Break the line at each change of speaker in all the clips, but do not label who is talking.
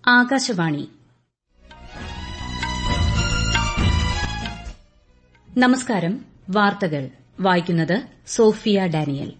ആകാശവാണി നമസ്കാരം വാർത്തകൾ വായിക്കുന്നത് സോഫിയ ഡാനിയൽ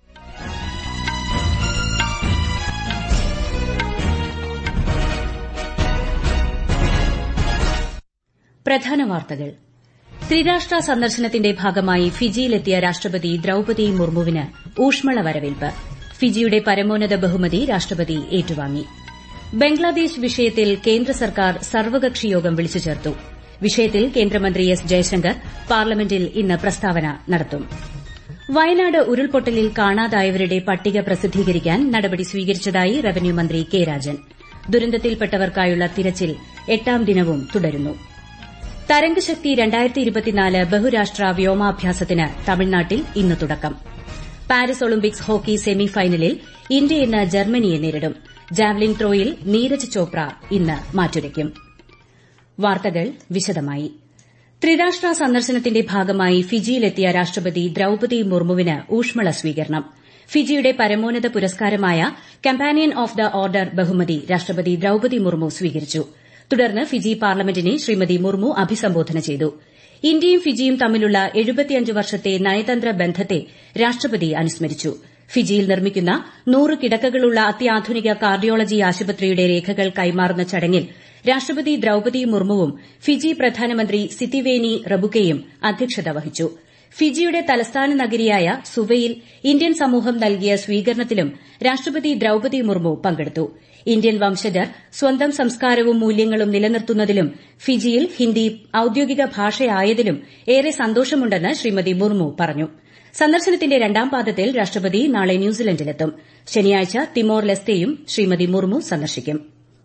പ്രധാന വാർത്തകൾ ത്രിരാഷ്ട്ര സന്ദർശനത്തിന്റെ ഭാഗമായി ഫിജിയിലെത്തിയ രാഷ്ട്രപതി ദ്രൌപതി മുർമുവിന് ഊഷ്മള വരവേൽപ്പ് ഫിജിയുടെ പരമോന്നത ബഹുമതി രാഷ്ട്രപതി ഏറ്റുവാങ്ങി ബംഗ്ലാദേശ് വിഷയത്തിൽ കേന്ദ്ര സർക്കാർ സർവകക്ഷി യോഗം വിളിച്ചു ചേർത്തു വിഷയത്തിൽ കേന്ദ്രമന്ത്രി എസ് ജയശങ്കർ പാർലമെന്റിൽ ഇന്ന് പ്രസ്താവന നടത്തും വയനാട് ഉരുൾപൊട്ടലിൽ കാണാതായവരുടെ പട്ടിക പ്രസിദ്ധീകരിക്കാൻ നടപടി സ്വീകരിച്ചതായി റവന്യൂ മന്ത്രി കെ രാജൻ ദുരന്തത്തിൽപ്പെട്ടവർക്കായുള്ള തിരച്ചിൽ എട്ടാം ദിനവും തുടരുന്നു തരംഗശക്തി ബഹുരാഷ്ട്ര വ്യോമാഭ്യാസത്തിന് തമിഴ്നാട്ടിൽ ഇന്ന് തുടക്കം പാരീസ് ഒളിമ്പിക്സ് ഹോക്കി സെമി ഫൈനലിൽ ഇന്ത്യ ഇന്ന് ജർമ്മനിയെ നേരിടും ജാവലിൻ ത്രോയിൽ നീരജ് ചോപ്ര ഇന്ന് മാറ്റുരയ്ക്കും വാർത്തകൾ വിശദമായി ത്രിരാഷ്ട്ര സന്ദർശനത്തിന്റെ ഭാഗമായി ഫിജിയിലെത്തിയ രാഷ്ട്രപതി ദ്രൌപതി മുർമുവിന് ഊഷ്മള സ്വീകരണം ഫിജിയുടെ പരമോന്നത പുരസ്കാരമായ കമ്പാനിയൻ ഓഫ് ദ ഓർഡർ ബഹുമതി രാഷ്ട്രപതി ദ്രൌപതി മുർമു സ്വീകരിച്ചു തുടർന്ന് ഫിജി പാർലമെന്റിനെ ശ്രീമതി മുർമു അഭിസംബോധന ചെയ്തു ഇന്ത്യയും ഫിജിയും തമ്മിലുള്ള വർഷത്തെ നയതന്ത്ര ബന്ധത്തെ രാഷ്ട്രപതി അനുസ്മരിച്ചു ഫിജിയിൽ നിർമ്മിക്കുന്ന നൂറ് കിടക്കകളുള്ള അത്യാധുനിക കാർഡിയോളജി ആശുപത്രിയുടെ രേഖകൾ കൈമാറുന്ന ചടങ്ങിൽ രാഷ്ട്രപതി ദ്രൌപതി മുർമുവും ഫിജി പ്രധാനമന്ത്രി സിതിവേനി റബുക്കയും അധ്യക്ഷത വഹിച്ചു ഫിജിയുടെ തലസ്ഥാന നഗരിയായ സുവയിൽ ഇന്ത്യൻ സമൂഹം നൽകിയ സ്വീകരണത്തിലും രാഷ്ട്രപതി ദ്രൌപതി മുർമു പങ്കെടുത്തു ഇന്ത്യൻ വംശജർ സ്വന്തം സംസ്കാരവും മൂല്യങ്ങളും നിലനിർത്തുന്നതിലും ഫിജിയിൽ ഹിന്ദി ഔദ്യോഗിക ഭാഷയായതിലും ഏറെ സന്തോഷമുണ്ടെന്ന് ശ്രീമതി മുർമു പറഞ്ഞു സന്ദർശനത്തിന്റെ രണ്ടാം പാദത്തിൽ രാഷ്ട്രപതി നാളെ ന്യൂസിലൻഡിലെത്തും ശനിയാഴ്ച തിമോർ ലെസ്തെയും ശ്രീമതി മുർമു സന്ദർശിക്കും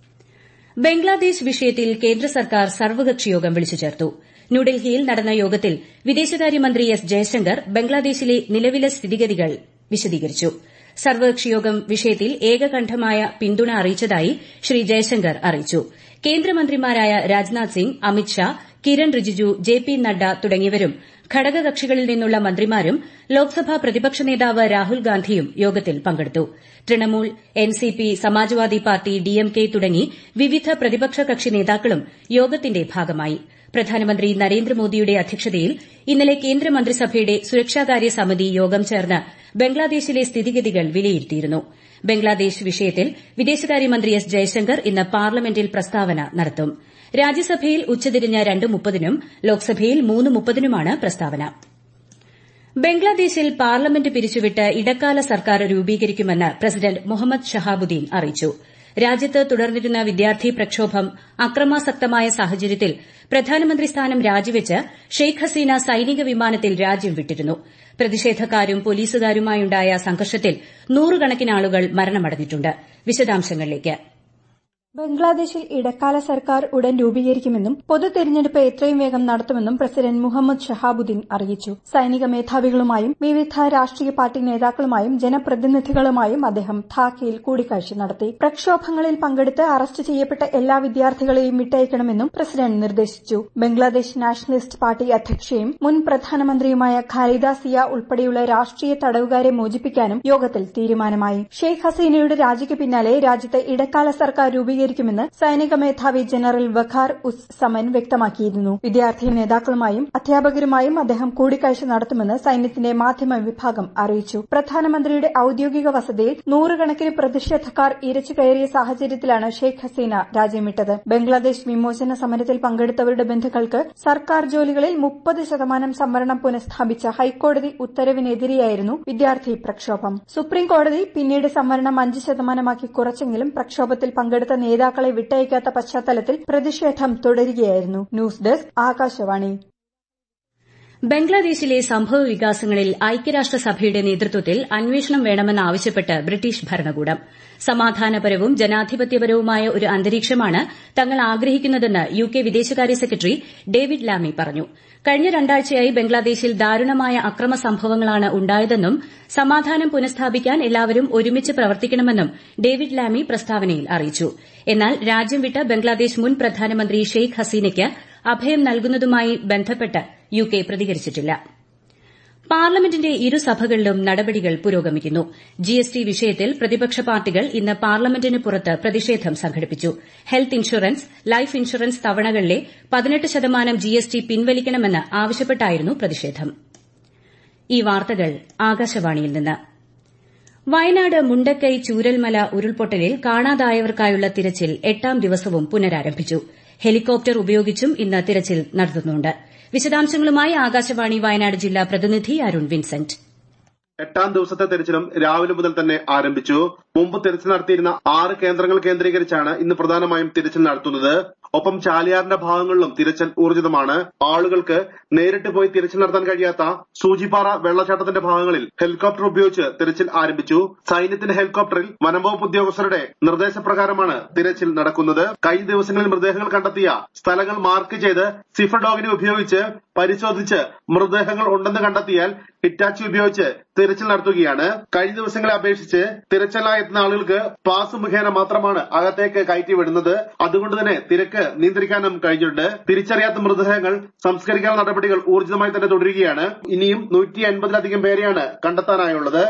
ബംഗ്ലാദേശ് വിഷയത്തിൽ കേന്ദ്ര സർക്കാർ സർവകക്ഷിയോഗം വിളിച്ചു ചേർത്തു ന്യൂഡൽഹിയിൽ നടന്ന യോഗത്തിൽ വിദേശകാര്യമന്ത്രി എസ് ജയശങ്കർ ബംഗ്ലാദേശിലെ നിലവിലെ സ്ഥിതിഗതികൾ വിശദീകരിച്ചു സർവകക്ഷിയോഗം വിഷയത്തിൽ ഏകകണ്ഠമായ പിന്തുണ അറിയിച്ചതായി ശ്രീ ജയശങ്കർ അറിയിച്ചു കേന്ദ്രമന്ത്രിമാരായ രാജ്നാഥ് സിംഗ് അമിത്ഷാ കിരൺ റിജിജു ജെ പി നഡ്ഡ തുടങ്ങിയവരും ഘടകകക്ഷികളിൽ നിന്നുള്ള മന്ത്രിമാരും ലോക്സഭാ പ്രതിപക്ഷ നേതാവ് രാഹുൽ ഗാന്ധിയും യോഗത്തിൽ പങ്കെടുത്തു Trinamool NCP Samajwadi party DMK തുടങ്ങി വിവിധ പ്രതിപക്ഷ കക്ഷി നേതാക്കളും യോഗത്തിന്റെ ഭാഗമായി പ്രധാനമന്ത്രി നരേന്ദ്രമോദിയുടെ അധ്യക്ഷതയിൽ ഇന്നലെ കേന്ദ്രമന്ത്രിസഭയുടെ സുരക്ഷാകാര്യ സമിതി യോഗം ചേർന്ന് ബംഗ്ലാദേശിലെ സ്ഥിതിഗതികൾ വിലയിരുത്തിയിരുന്നു ബംഗ്ലാദേശ് വിഷയത്തിൽ വിദേശകാര്യമന്ത്രി എസ് ജയശങ്കർ ഇന്ന് പാർലമെന്റിൽ പ്രസ്താവന നടത്തും രാജ്യസഭയിൽ ഉച്ചതിരിഞ്ഞ് രണ്ട് മുപ്പതിനും ലോക്സഭയിൽ മൂന്ന് മുപ്പതിനുമാണ് പ്രസ്താവന ബംഗ്ലാദേശിൽ പാർലമെന്റ് പിരിച്ചുവിട്ട് ഇടക്കാല സർക്കാർ രൂപീകരിക്കുമെന്ന് പ്രസിഡന്റ് മുഹമ്മദ് ഷഹാബുദ്ദീൻ അറിയിച്ചു രാജ്യത്ത് തുടർന്നിരുന്ന വിദ്യാർത്ഥി പ്രക്ഷോഭം അക്രമാസക്തമായ സാഹചര്യത്തിൽ പ്രധാനമന്ത്രി സ്ഥാനം രാജിവെച്ച് ഷെയ്ഖ് ഹസീന സൈനിക വിമാനത്തിൽ രാജ്യം വിട്ടിരുന്നു പ്രതിഷേധക്കാരും പോലീസുകാരുമായുണ്ടായ സംഘർഷത്തിൽ നൂറുകണക്കിന് ആളുകൾ മരണമടഞ്ഞിട്ടുണ്ട് വിശദാംശങ്ങളിലേക്ക്
ബംഗ്ലാദേശിൽ ഇടക്കാല സർക്കാർ ഉടൻ രൂപീകരിക്കുമെന്നും പൊതു തെരഞ്ഞെടുപ്പ് എത്രയും വേഗം നടത്തുമെന്നും പ്രസിഡന്റ് മുഹമ്മദ് ഷഹാബുദ്ദീൻ അറിയിച്ചു സൈനിക മേധാവികളുമായും വിവിധ രാഷ്ട്രീയ പാർട്ടി നേതാക്കളുമായും ജനപ്രതിനിധികളുമായും അദ്ദേഹം ധാക്കയിൽ കൂടിക്കാഴ്ച നടത്തി പ്രക്ഷോഭങ്ങളിൽ പങ്കെടുത്ത് അറസ്റ്റ് ചെയ്യപ്പെട്ട എല്ലാ വിദ്യാർത്ഥികളെയും വിട്ടയക്കണമെന്നും പ്രസിഡന്റ് നിർദ്ദേശിച്ചു ബംഗ്ലാദേശ് നാഷണലിസ്റ്റ് പാർട്ടി അധ്യക്ഷയും മുൻ പ്രധാനമന്ത്രിയുമായ ഖാലിദ സിയ ഉൾപ്പെടെയുള്ള രാഷ്ട്രീയ തടവുകാരെ മോചിപ്പിക്കാനും യോഗത്തിൽ തീരുമാനമായി ഷെയ്ഖ് ഹസീനയുടെ രാജിക്ക് പിന്നാലെ രാജ്യത്ത് ഇടക്കാല സർക്കാർ രൂപീകരിക്കും രൂപീകരിക്കുമെന്ന് സൈനിക മേധാവി ജനറൽ വഖാർ ഉസ് സമൻ വ്യക്തമാക്കിയിരുന്നു വിദ്യാർത്ഥി നേതാക്കളുമായും അധ്യാപകരുമായും അദ്ദേഹം കൂടിക്കാഴ്ച നടത്തുമെന്ന് സൈന്യത്തിന്റെ മാധ്യമ വിഭാഗം അറിയിച്ചു പ്രധാനമന്ത്രിയുടെ ഔദ്യോഗിക വസതിയിൽ നൂറുകണക്കിന് പ്രതിഷേധക്കാർ ഇരച്ചു കയറിയ സാഹചര്യത്തിലാണ് ഷെയ്ഖ് ഹസീന രാജ്യം വിട്ടത് ബംഗ്ലാദേശ് വിമോചന സമരത്തിൽ പങ്കെടുത്തവരുടെ ബന്ധുക്കൾക്ക് സർക്കാർ ജോലികളിൽ മുപ്പത് ശതമാനം സംവരണം പുനഃസ്ഥാപിച്ച ഹൈക്കോടതി ഉത്തരവിനെതിരെയായിരുന്നു വിദ്യാർത്ഥി പ്രക്ഷോഭം സുപ്രീം കോടതി പിന്നീട് സംവരണം അഞ്ച് ശതമാനമാക്കി കുറച്ചെങ്കിലും പ്രക്ഷോഭത്തിൽ പങ്കെടുത്ത നേതാക്കളെ വിട്ടയക്കാത്ത പശ്ചാത്തലത്തിൽ പ്രതിഷേധം തുടരുകയായിരുന്നു ന്യൂസ് ഡെസ്ക് ആകാശവാണി
ബംഗ്ലാദേശിലെ സംഭവ വികാസങ്ങളിൽ ഐക്യരാഷ്ട്രസഭയുടെ നേതൃത്വത്തിൽ അന്വേഷണം വേണമെന്നാവശ്യപ്പെട്ട് ബ്രിട്ടീഷ് ഭരണകൂടം സമാധാനപരവും ജനാധിപത്യപരവുമായ ഒരു അന്തരീക്ഷമാണ് തങ്ങൾ ആഗ്രഹിക്കുന്നതെന്ന് യു കെ വിദേശകാര്യ സെക്രട്ടറി ഡേവിഡ് ലാമി പറഞ്ഞു കഴിഞ്ഞ രണ്ടാഴ്ചയായി ബംഗ്ലാദേശിൽ ദാരുണമായ അക്രമ സംഭവങ്ങളാണ് ഉണ്ടായതെന്നും സമാധാനം പുനഃസ്ഥാപിക്കാൻ എല്ലാവരും ഒരുമിച്ച് പ്രവർത്തിക്കണമെന്നും ഡേവിഡ് ലാമി പ്രസ്താവനയിൽ അറിയിച്ചു എന്നാൽ രാജ്യം വിട്ട ബംഗ്ലാദേശ് മുൻ പ്രധാനമന്ത്രി ഷെയ്ഖ് ഹസീനയ്ക്ക് അഭയം നൽകുന്നതുമായി ബന്ധപ്പെട്ട് യു കെ പ്രതികരിച്ചിട്ടില്ല പാർലമെന്റിന്റെ ഇരുസഭകളിലും നടപടികൾ പുരോഗമിക്കുന്നു ജിഎസ്ടി വിഷയത്തിൽ പ്രതിപക്ഷ പാർട്ടികൾ ഇന്ന് പാർലമെന്റിന് പുറത്ത് പ്രതിഷേധം സംഘടിപ്പിച്ചു ഹെൽത്ത് ഇൻഷുറൻസ് ലൈഫ് ഇൻഷുറൻസ് തവണകളിലെ പതിനെട്ട് ശതമാനം ജിഎസ്ടി പിൻവലിക്കണമെന്ന് ആവശ്യപ്പെട്ടായിരുന്നു പ്രതിഷേധം ഈ വാർത്തകൾ ആകാശവാണിയിൽ നിന്ന് വയനാട് മുണ്ടക്കൈ ചൂരൽമല ഉരുൾപൊട്ടലിൽ കാണാതായവർക്കായുള്ള തിരച്ചിൽ എട്ടാം ദിവസവും പുനരാരംഭിച്ചു ഹെലികോപ്റ്റർ ഉപയോഗിച്ചും ഇന്ന് തിരച്ചിൽ നടത്തുന്നുണ്ട് വിശദാംശങ്ങളുമായി ആകാശവാണി വയനാട് ജില്ലാ പ്രതിനിധി അരുൺ വിൻസെന്റ്
എട്ടാം ദിവസത്തെ തെരച്ചിലും രാവിലെ മുതൽ തന്നെ ആരംഭിച്ചു മുമ്പ് തിരച്ചിൽ നടത്തിയിരുന്ന ആറ് കേന്ദ്രങ്ങൾ കേന്ദ്രീകരിച്ചാണ് ഇന്ന് പ്രധാനമായും തിരച്ചിൽ നടത്തുന്നത് ഒപ്പം ചാലിയാറിന്റെ ഭാഗങ്ങളിലും തിരച്ചിൽ ഊർജിതമാണ് ആളുകൾക്ക് നേരിട്ട് പോയി തിരച്ചിൽ നടത്താൻ കഴിയാത്ത സൂചിപ്പാറ വെള്ളച്ചാട്ടത്തിന്റെ ഭാഗങ്ങളിൽ ഹെലികോപ്റ്റർ ഉപയോഗിച്ച് തിരച്ചിൽ ആരംഭിച്ചു സൈന്യത്തിന്റെ ഹെലികോപ്റ്ററിൽ വനംവകുപ്പ് ഉദ്യോഗസ്ഥരുടെ നിർദ്ദേശപ്രകാരമാണ് തിരച്ചിൽ നടക്കുന്നത് കഴിഞ്ഞ ദിവസങ്ങളിൽ മൃതദേഹങ്ങൾ കണ്ടെത്തിയ സ്ഥലങ്ങൾ മാർക്ക് ചെയ്ത് സിഫർ ഡോഗിനെ ഉപയോഗിച്ച് പരിശോധിച്ച് മൃതദേഹങ്ങൾ ഉണ്ടെന്ന് കണ്ടെത്തിയാൽ ഹിറ്റാച്ചി ഉപയോഗിച്ച് തിരച്ചിൽ നടത്തുകയാണ് കഴിഞ്ഞ ദിവസങ്ങളെ അപേക്ഷിച്ച് തിരച്ചിലായി എത്തുന്ന ആളുകൾക്ക് പാസ് മുഖേന മാത്രമാണ് അകത്തേക്ക് കയറ്റി വിടുന്നത് അതുകൊണ്ട് തന്നെ തിരക്ക് നിയന്ത്രിക്കാനും കഴിഞ്ഞിട്ടുണ്ട് തിരിച്ചറിയാത്ത മൃതദേഹങ്ങൾ സംസ്കരിക്കാനുള്ള നടപടികൾ ഊർജിതമായി തന്നെ തുടരുകയാണ് ഇനിയും നൂറ്റി അൻപതിലധികം പേരെയാണ് കണ്ടെത്താനായുള്ളത്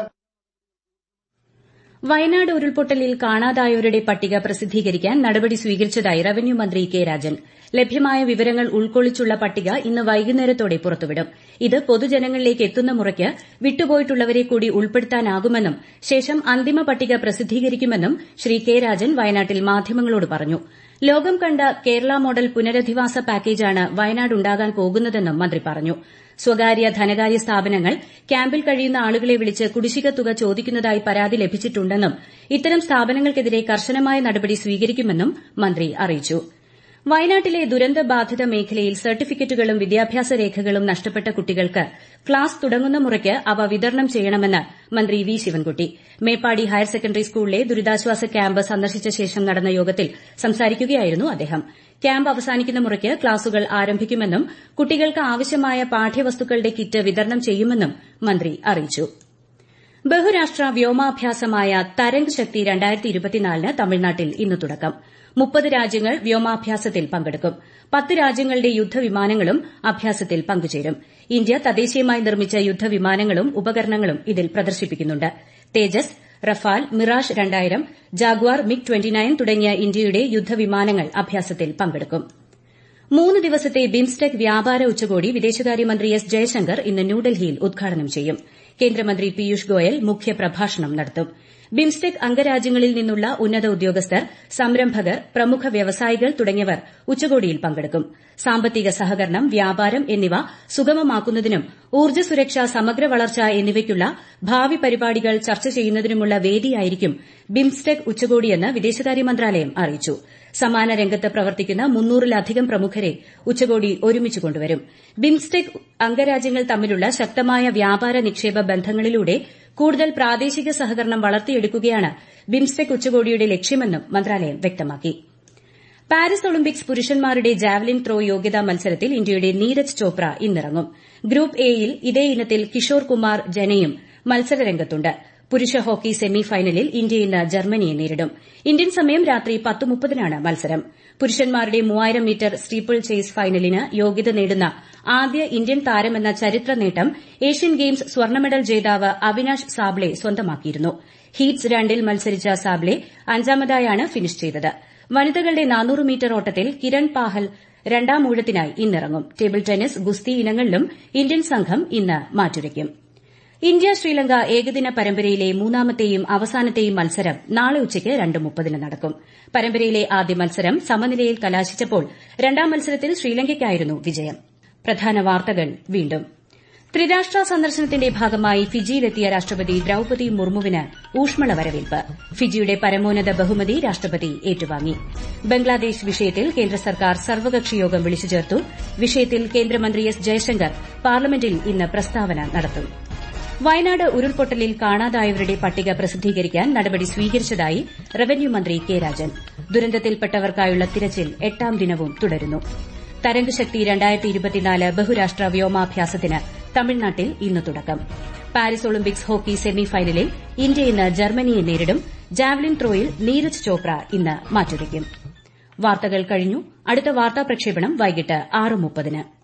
വയനാട് ഉരുൾപൊട്ടലിൽ കാണാതായവരുടെ പട്ടിക പ്രസിദ്ധീകരിക്കാൻ നടപടി സ്വീകരിച്ചതായി റവന്യൂ മന്ത്രി കെ രാജൻ ലഭ്യമായ വിവരങ്ങൾ ഉൾക്കൊള്ളിച്ചുള്ള പട്ടിക ഇന്ന് വൈകുന്നേരത്തോടെ പുറത്തുവിടും ഇത് പൊതുജനങ്ങളിലേക്ക് എത്തുന്ന മുറയ്ക്ക് വിട്ടുപോയിട്ടുള്ളവരെ കൂടി ഉൾപ്പെടുത്താനാകുമെന്നും ശേഷം അന്തിമ പട്ടിക പ്രസിദ്ധീകരിക്കുമെന്നും ശ്രീ കെ രാജൻ വയനാട്ടിൽ മാധ്യമങ്ങളോട് പറഞ്ഞു ലോകം കണ്ട കേരള മോഡൽ പുനരധിവാസ പാക്കേജാണ് വയനാടുണ്ടാകാൻ പോകുന്നതെന്നും മന്ത്രി പറഞ്ഞു സ്വകാര്യ ധനകാര്യ സ്ഥാപനങ്ങൾ ക്യാമ്പിൽ കഴിയുന്ന ആളുകളെ വിളിച്ച് കുടിശ്ശിക തുക ചോദിക്കുന്നതായി പരാതി ലഭിച്ചിട്ടുണ്ടെന്നും ഇത്തരം സ്ഥാപനങ്ങൾക്കെതിരെ കർശനമായ നടപടി സ്വീകരിക്കുമെന്നും മന്ത്രി അറിയിച്ചു വയനാട്ടിലെ ദുരന്തബാധിത മേഖലയിൽ സർട്ടിഫിക്കറ്റുകളും വിദ്യാഭ്യാസ രേഖകളും നഷ്ടപ്പെട്ട കുട്ടികൾക്ക് ക്ലാസ് തുടങ്ങുന്ന മുറയ്ക്ക് അവ വിതരണം ചെയ്യണമെന്ന് മന്ത്രി V Sivankutty Meppadi higher secondary സ്കൂളിലെ ദുരിതാശ്വാസ ക്യാമ്പ് സന്ദർശിച്ച ശേഷം നടന്ന യോഗത്തിൽ സംസാരിക്കുകയായിരുന്നു അദ്ദേഹം ക്യാമ്പ് അവസാനിക്കുന്ന മുറയ്ക്ക് ക്ലാസുകൾ ആരംഭിക്കുമെന്നും കുട്ടികൾക്ക് ആവശ്യമായ പാഠ്യവസ്തുക്കളുടെ കിറ്റ് വിതരണം ചെയ്യുമെന്നും മന്ത്രി അറിയിച്ചു ബഹുരാഷ്ട്ര വ്യോമാഭ്യാസമായ തരംഗ് ശക്തി ന് തമിഴ്നാട്ടിൽ ഇന്ന് തുടക്കം മുപ്പത് രാജ്യങ്ങൾ വ്യോമാഭ്യാസത്തിൽ പങ്കെടുക്കും പത്ത് രാജ്യങ്ങളുടെ യുദ്ധവിമാനങ്ങളും അഭ്യാസത്തിൽ പങ്കുചേരും ഇന്ത്യ തദ്ദേശീയമായി നിർമ്മിച്ച യുദ്ധവിമാനങ്ങളും ഉപകരണങ്ങളും ഇതിൽ പ്രദർശിപ്പിക്കുന്നുണ്ട് തേജസ് റഫാൽ മിറാഷ് രണ്ടായിരം ജാഗ്വാർ മിഗ് തുടങ്ങിയ ഇന്ത്യയുടെ യുദ്ധവിമാനങ്ങൾ അഭ്യാസത്തിൽ പങ്കെടുക്കും മൂന്ന് ദിവസത്തെ ബിംസ്റ്റെക് വ്യാപാര ഉച്ചകോടി വിദേശകാര്യമന്ത്രി എസ് ജയശങ്കർ ഇന്ന് ന്യൂഡൽഹിയിൽ ഉദ്ഘാടനം ചെയ്യും കേന്ദ്രമന്ത്രി പീയൂഷ് ഗോയൽ മുഖ്യപ്രഭാഷണം നടത്തും ബിംസ്റ്റെക് അംഗരാജ്യങ്ങളിൽ നിന്നുള്ള ഉന്നത ഉദ്യോഗസ്ഥർ സംരംഭകർ പ്രമുഖ വ്യവസായികൾ തുടങ്ങിയവർ ഉച്ചകോടിയിൽ പങ്കെടുക്കും സാമ്പത്തിക സഹകരണം വ്യാപാരം എന്നിവ സുഗമമാക്കുന്നതിനും ഊർജ്ജ സുരക്ഷ സമഗ്ര വളർച്ച എന്നിവയ്ക്കുള്ള ഭാവി പരിപാടികൾ ചർച്ച ചെയ്യുന്നതിനുമുള്ള വേദിയായിരിക്കും ബിംസ്റ്റെക് ഉച്ചകോടിയെന്ന് വിദേശകാര്യ മന്ത്രാലയം അറിയിച്ചു സമാന രംഗത്ത് പ്രവർത്തിക്കുന്ന മുന്നൂറിലധികം പ്രമുഖരെ ഉച്ചകോടി ഒരുമിച്ച് കൊണ്ടുവരും ബിംസ്റ്റെക് അംഗരാജ്യങ്ങൾ തമ്മിലുള്ള ശക്തമായ വ്യാപാര നിക്ഷേപ ബന്ധങ്ങളിലൂടെ കൂടുതൽ പ്രാദേശിക സഹകരണം വളർത്തിയെടുക്കുകയാണ് ബിംസ്റ്റെക് ഉച്ചകോടിയുടെ ലക്ഷ്യമെന്നും മന്ത്രാലയം വ്യക്തമാക്കി പാരീസ് ഒളിമ്പിക്സ് പുരുഷന്മാരുടെ ജാവലിൻ ത്രോ യോഗ്യതാ മത്സരത്തിൽ ഇന്ത്യയുടെ നീരജ് ചോപ്ര ഇന്നിറങ്ങും ഗ്രൂപ്പ് എയിൽ ഇതേ ഇനത്തിൽ കിഷോർ കുമാർ ജനയും മത്സരരംഗത്തുണ്ട് പുരുഷ ഹോക്കി സെമി ഫൈനലിൽ ഇന്ത്യ ഇന്ന് ജർമ്മനിയെ നേരിടും ഇന്ത്യൻ സമയം രാത്രി പത്ത് മുപ്പതിനാണ് മത്സരം പുരുഷന്മാരുടെ മൂവായിരം മീറ്റർ സ്റ്റീപ്പിൾ ചേസ് ഫൈനലിന് യോഗ്യത നേടുന്ന ആദ്യ ഇന്ത്യൻ താരമെന്ന ചരിത്ര നേട്ടം ഏഷ്യൻ ഗെയിംസ് സ്വർണ്ണ മെഡൽ ജേതാവ് അവിനാഷ് സാബ്ലെ സ്വന്തമാക്കിയിരുന്നു ഹീറ്റ്സ് രണ്ടിൽ മത്സരിച്ച സാബ്ലെ അഞ്ചാമതായാണ് ഫിനിഷ് ചെയ്തത് വനിതകളുടെ നാനൂറ് മീറ്റർ ഓട്ടത്തിൽ കിരൺ പാഹൽ രണ്ടാം ഊഴത്തിനായി ഇന്നിറങ്ങും ടേബിൾ ടെന്നീസ് ഗുസ്തി ഇനങ്ങളിലും ഇന്ത്യൻ സംഘം ഇന്ന് മാറ്റുരയ്ക്കും ഇന്ത്യ ശ്രീലങ്ക ഏകദിന പരമ്പരയിലെ മൂന്നാമത്തെയും അവസാനത്തെയും മത്സരം നാളെ ഉച്ചയ്ക്ക് രണ്ട് മുപ്പതിന് നടക്കും പരമ്പരയിലെ ആദ്യ മത്സരം സമനിലയിൽ കലാശിച്ചപ്പോൾ രണ്ടാം മത്സരത്തിൽ ശ്രീലങ്കയ്ക്കായിരുന്നു വിജയം പ്രധാന വാർത്തകൾ വീണ്ടും ത്രിരാഷ്ട്ര സന്ദർശനത്തിന്റെ ഭാഗമായി ഫിജിയിലെത്തിയ രാഷ്ട്രപതി ദ്രൌപതി മുർമുവിന് ഊഷ്മള വരവേൽപ്പ് ഫിജിയുടെ പരമോന്നത ബഹുമതി രാഷ്ട്രപതി ഏറ്റുവാങ്ങി ബംഗ്ലാദേശ് വിഷയത്തിൽ കേന്ദ്ര സർക്കാർ സർവകക്ഷി യോഗം വിളിച്ചു ചേർത്തു വിഷയത്തിൽ കേന്ദ്രമന്ത്രി എസ് ജയശങ്കർ പാർലമെന്റിൽ ഇന്ന് പ്രസ്താവന നടത്തും വയനാട് ഉരുൾപൊട്ടലിൽ കാണാതായവരുടെ പട്ടിക പ്രസിദ്ധീകരിക്കാൻ നടപടി സ്വീകരിച്ചതായി റവന്യൂ മന്ത്രി കെ രാജൻ ദുരന്തത്തിൽപ്പെട്ടവർക്കായുള്ള തിരച്ചിൽ എട്ടാം ദിനവും തുടരുന്നു തരംഗ് ശക്തി ബഹുരാഷ്ട്ര വ്യോമാഭ്യാസത്തിന് തമിഴ്നാട്ടിൽ ഇന്ന് തുടക്കം പാരീസ് ഒളിമ്പിക്സ് ഹോക്കി സെമി ഫൈനലിൽ ഇന്ത്യ ഇന്ന് ജർമ്മനിയെ നേരിടും ജാവലിൻ ത്രോയിൽ നീരജ് ചോപ്ര ഇന്ന് മാറ്റുരയ്ക്കും വാർത്തകൾ കഴിഞ്ഞു അടുത്ത വാർത്താ പ്രക്ഷേപണം വൈകിട്ട് ആറ് മുപ്പതിന്